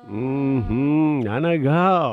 ಹ್ಮ್ ಹ್ಞೂ ನನಗ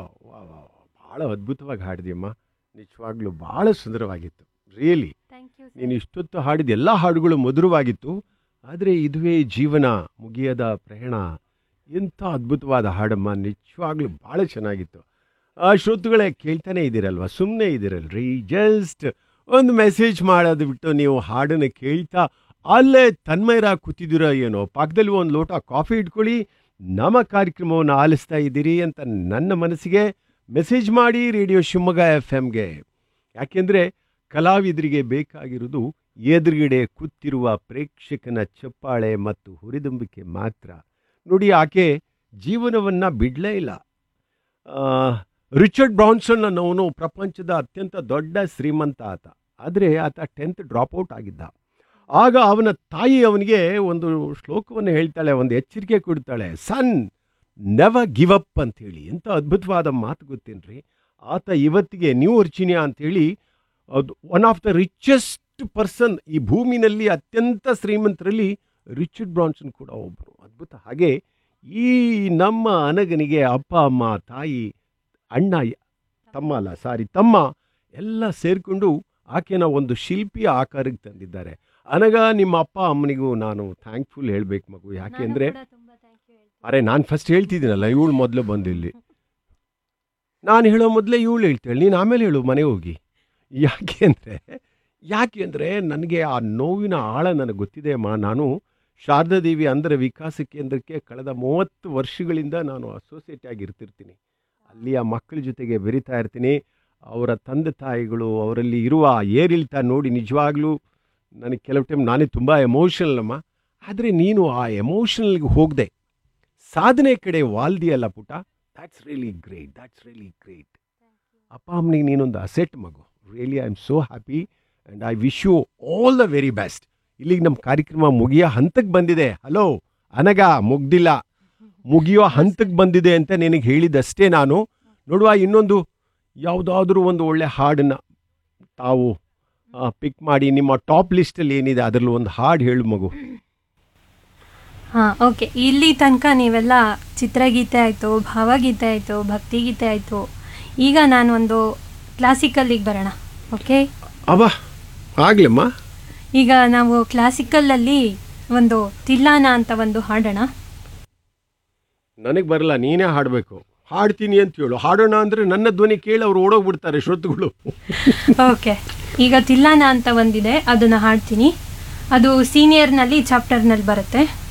ಭಾಳ ಅದ್ಭುತವಾಗಿ ಹಾಡಿದೆಯಮ್ಮ ನಿಜವಾಗ್ಲೂ ಭಾಳ ಸುಂದರವಾಗಿತ್ತು ರಿಯಲಿ ಥ್ಯಾಂಕ್ ಯು ನೀನು ಇಷ್ಟೊತ್ತು ಹಾಡಿದ ಎಲ್ಲ ಹಾಡುಗಳು ಮಧುರವಾಗಿತ್ತು ಆದರೆ ಇದುವೇ ಜೀವನ ಮುಗಿಯದ ಪ್ರಯಾಣ ಎಂಥ ಅದ್ಭುತವಾದ ಹಾಡಮ್ಮ ನಿಜವಾಗ್ಲೂ ಭಾಳ ಚೆನ್ನಾಗಿತ್ತು ಆ ಶ್ರೋತೃಗಳೇ ಕೇಳ್ತಾನೆ ಇದ್ದೀರಲ್ವ ಸುಮ್ಮನೆ ಇದ್ದೀರಲ್ರಿ ಜಸ್ಟ್ ಒಂದು ಮೆಸೇಜ್ ಮಾಡೋದು ಬಿಟ್ಟು ನೀವು ಹಾಡನ್ನು ಕೇಳ್ತಾ ಅಲ್ಲೇ ತನ್ಮಯರ ಕೂತಿದ್ದೀರ ಏನೋ ಪಕ್ಕದಲ್ಲಿ ಒಂದು ಲೋಟ ಕಾಫಿ ಇಟ್ಕೊಳ್ಳಿ ನಮ್ಮ ಕಾರ್ಯಕ್ರಮವನ್ನು ಆಲಿಸ್ತಾ ಇದ್ದೀರಿ ಅಂತ ನನ್ನ ಮನಸ್ಸಿಗೆ ಮೆಸೇಜ್ ಮಾಡಿ ರೇಡಿಯೋ ಶಿವಮೊಗ್ಗ ಎಫ್ ಎಮ್ಗೆ ಯಾಕೆಂದರೆ ಕಲಾವಿದರಿಗೆ ಬೇಕಾಗಿರುವುದು ಎದುರುಗಡೆ ಕೂತಿರುವ ಪ್ರೇಕ್ಷಕನ ಚಪ್ಪಾಳೆ ಮತ್ತು ಹುರಿದುಂಬಿಕೆ ಮಾತ್ರ ನೋಡಿ ಆಕೆ ಜೀವನವನ್ನು ಬಿಡಲೇ ಇಲ್ಲ ಆ, ರಿಚರ್ಡ್ ಬ್ರಾನ್ಸನ್ ಅನ್ನೋನು ಪ್ರಪಂಚದ ಅತ್ಯಂತ ದೊಡ್ಡ ಶ್ರೀಮಂತ ಆತ ಆದರೆ ಆತ ಟೆಂತ್ ಡ್ರಾಪ್ಔಟ್ ಆಗಿದ್ದ ಆಗ ಅವನ ತಾಯಿ ಅವನಿಗೆ ಒಂದು ಶ್ಲೋಕವನ್ನು ಹೇಳ್ತಾಳೆ ಒಂದು ಎಚ್ಚರಿಕೆ ಕೊಡ್ತಾಳೆ ಸನ್ ನೆವ ಗಿವ್ ಅಪ್ ಅಂಥೇಳಿ ಎಂಥ ಅದ್ಭುತವಾದ ಮಾತು ಗೊತ್ತೇನ್ರಿ ಆತ ಇವತ್ತಿಗೆ ನ್ಯೂ ವರ್ಜಿನಿಯಾ ಅಂಥೇಳಿ ಅದು one of the richest person ಈ ಭೂಮಿನಲ್ಲಿ ಅತ್ಯಂತ ಶ್ರೀಮಂತರಲ್ಲಿ ರಿಚರ್ಡ್ ಬ್ರಾನ್ಸನ್ ಕೂಡ ಒಬ್ಬರು ಅದ್ಭುತ ಹಾಗೆ ಈ ನಮ್ಮ ಅನಗನಿಗೆ ಅಪ್ಪ ಅಮ್ಮ ತಾಯಿ ಅಣ್ಣ ತಮ್ಮ ಅಲ್ಲ ಸಾರಿ ತಮ್ಮ ಎಲ್ಲ ಸೇರಿಕೊಂಡು ಆಕೆನ ಒಂದು ಶಿಲ್ಪಿಯ ಆಕಾರಕ್ಕೆ ತಂದಿದ್ದಾರೆ ಅನಗ ನಿಮ್ಮ ಅಪ್ಪ ಅಮ್ಮನಿಗೂ ನಾನು ಥ್ಯಾಂಕ್ಫುಲ್ ಹೇಳಬೇಕು ಮಗು ಯಾಕೆ ಅಂದರೆ ತುಂಬಾ ಥ್ಯಾಂಕ್ ಯು ಹೇಳ್ತೀನಿ ಅರೆ ನಾನು ಫಸ್ಟ್ ಹೇಳ್ತಿದ್ದೀನಲ್ಲ ಇವಳು ಮೊದಲು ಬಂದಿಲ್ಲಿ ನಾನು ಹೇಳೋ ಮೊದಲೇ ಇವಳು ಹೇಳ್ತಾಳೆ ನೀನು ಆಮೇಲೆ ಹೇಳು ಮನೆಗೆ ಹೋಗಿ ಯಾಕೆ ಅಂದರೆ ಯಾಕೆ ಅಂದರೆ ನನಗೆ ಆ ನೋವಿನ ಆಳ ನನಗೆ ಗೊತ್ತಿದೆ ಅಮ್ಮ ನಾನು ಶಾರದಾದೇವಿ ಅಂಧರ ವಿಕಾಸ ಕೇಂದ್ರಕ್ಕೆ ಕಳೆದ ಮೂವತ್ತು ವರ್ಷಗಳಿಂದ ನಾನು ಅಸೋಸಿಯೇಟ್ ಆಗಿ ಇರ್ತಿರ್ತೀನಿ ಅಲ್ಲಿ ಆ ಮಕ್ಕಳ ಜೊತೆಗೆ ಬೆರಿತಾ ಇರ್ತೀನಿ ಅವರ ತಂದೆ ತಾಯಿಗಳು ಅವರಲ್ಲಿ ಇರುವ ಆ ಏರಿಳಿತ ನೋಡಿ ನಿಜವಾಗ್ಲೂ ನನಗೆ ಕೆಲವು ಟೈಮ್ ನಾನೇ ತುಂಬ ಎಮೋಷನಲ್ ಅಮ್ಮ ಆದರೆ ನೀನು ಆ ಎಮೋಷನಲ್ಗೆ ಹೋಗದೆ ಸಾಧನೆ ಕಡೆ ವಾಲ್ದಿಯಲ್ಲ ಪುಟ that's really great that's really great ಅಪ್ಪ ಅಮ್ಮನಿಗೆ ನೀನೊಂದು ಅಸೆಟ್ ಮಗು really I am so happy and I wish you all the very best ಇಲ್ಲಿಗೆ ನಮ್ಮ ಕಾರ್ಯಕ್ರಮ ಮುಗಿಯೋ ಹಂತಕ್ಕೆ ಬಂದಿದೆ ಹಲೋ ಅನಗ ಮುಗ್ದಿಲ್ಲ ಮುಗಿಯೋ ಹಂತಕ್ಕೆ ಬಂದಿದೆ ಅಂತ ನಿನಗೆ ಹೇಳಿದಷ್ಟೇ ನಾನು ನೋಡುವ ಇನ್ನೊಂದು ಯಾವುದಾದ್ರೂ ಒಂದು ಒಳ್ಳೆ ಹಾಡನ್ನು ತಾವು ಪಿಕ್ ಮಾಡಿ ನಿಮ್ಮ ಟಾಪ್ ಲಿಸ್ಟಲ್ಲಿ ಏನಿದೆ ಅದರಲ್ಲಿ ಒಂದು ಹಾಡು ಹೇಳು ಮಗು ಹಾಂ ಓಕೆ ಇಲ್ಲಿ ತನಕ ನೀವೆಲ್ಲ ಚಿತ್ರಗೀತೆ ಆಯಿತು ಭಾವಗೀತೆ ಆಯಿತು ಭಕ್ತಿಗೀತೆ ಆಯಿತು ಈಗ ನಾನು ಒಂದು ಕ್ಲಾಸಿಕಲ್ಲಿಗೆ ಬರೋಣ ಓಕೆ ಅವ ಆಗ್ಲಮ್ಮ ಈಗ ನಾವು ಕ್ಲಾಸಿಕಲ್ಲಲ್ಲಿ ಒಂದು ತಿಲ್ಲಾನ ಅಂತ ಒಂದು ಹಾಡೋಣ ನನಗೆ ಬರಲ್ಲ ನೀನೇ ಹಾಡಬೇಕು ಹಾಡ್ತೀನಿ ಅಂತ ಹೇಳು ಹಾಡೋಣ ಅಂದರೆ ನನ್ನ ಧ್ವನಿ ಕೇಳಿ ಅವ್ರು ಓಡೋಗ್ಬಿಡ್ತಾರೆ ಶ್ರೋತೃಗಳು ಓಕೆ ಈಗ ತಿಲ್ಲಾನ ಅಂತ ಒಂದಿದೆ ಅದನ್ನು ಹಾಡ್ತೀನಿ ಅದು ಸೀನಿಯರ್ನಲ್ಲಿ ಚಾಪ್ಟರ್ನಲ್ಲಿ ಬರುತ್ತೆ